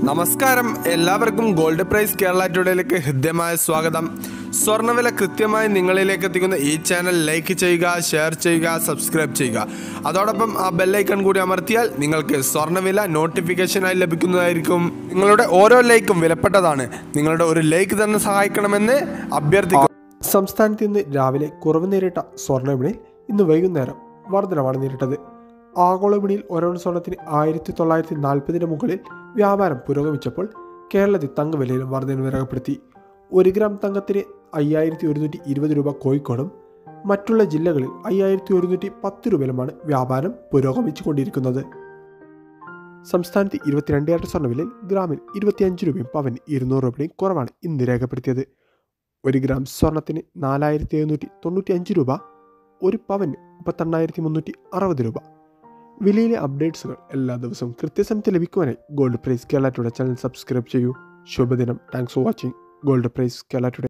നമസ്കാരം എല്ലാവർക്കും gold price Kerala ടുഡേയിലേക്ക് ഹൃദ്യമായ സ്വാഗതം സ്വർണ്ണവില കൃത്യമായി നിങ്ങളിലേക്ക് എത്തിക്കുന്ന ഈ ചാനൽ ലൈക്ക് ചെയ്യുക ഷെയർ ചെയ്യുക സബ്സ്ക്രൈബ് ചെയ്യുക അതോടൊപ്പം ആ ബെല്ലൈക്കൺ കൂടി അമർത്തിയാൽ നിങ്ങൾക്ക് സ്വർണ്ണവില നോട്ടിഫിക്കേഷനായി ലഭിക്കുന്നതായിരിക്കും നിങ്ങളുടെ ഓരോ ലൈക്കും വിലപ്പെട്ടതാണ് നിങ്ങളുടെ ഒരു ലൈക്ക് തന്നെ സഹായിക്കണമെന്ന് അഭ്യർത്ഥിക്കുന്നു സംസ്ഥാനത്ത് ഇന്ന് രാവിലെ കുറവ് നേരിട്ട സ്വർണ്ണവിപണിയിൽ ഇന്ന് വൈകുന്നേരം വർധനമാണ് നേരിട്ടത് ആഗോള വിപണിയിൽ ഒരൗൺ സ്വർണത്തിന് ആയിരത്തി തൊള്ളായിരത്തി നാൽപ്പതിന് മുകളിൽ വ്യാപാരം പുരോഗമിച്ചപ്പോൾ കേരളത്തിൽ തങ്കവിലയിലും വർധന രേഖപ്പെടുത്തി ഒരു ഗ്രാം തങ്കത്തിന് അയ്യായിരത്തി ഒരുന്നൂറ്റി ഇരുപത് രൂപ കോഴിക്കോടും മറ്റുള്ള ജില്ലകളിൽ അയ്യായിരത്തി ഒരുന്നൂറ്റി പത്ത് രൂപയിലുമാണ് വ്യാപാരം പുരോഗമിച്ചുകൊണ്ടിരിക്കുന്നത് സംസ്ഥാനത്ത് ഇരുപത്തിരണ്ട് ക്യാരറ്റ് സ്വർണ്ണവിലയിൽ ഗ്രാമിൽ ഇരുപത്തിയഞ്ച് രൂപയും പവൻ ഇരുന്നൂറ് രൂപയും കുറവാണ് ഇന്ന് രേഖപ്പെടുത്തിയത് ഒരു ഗ്രാം സ്വർണത്തിന് നാലായിരത്തി എഴുന്നൂറ്റി തൊണ്ണൂറ്റി അഞ്ച് രൂപ ഒരു പവന് മുപ്പത്തെണ്ണായിരത്തി മുന്നൂറ്റി അറുപത് രൂപ വിലയിലെ അപ്ഡേറ്റ്സുകൾ എല്ലാ ദിവസവും കൃത്യസമയത്ത് ലഭിക്കുവാനായി gold price Kerala today channel subscribe ചെയ്യൂ ശുഭദിനം thanks for watching gold price Kerala today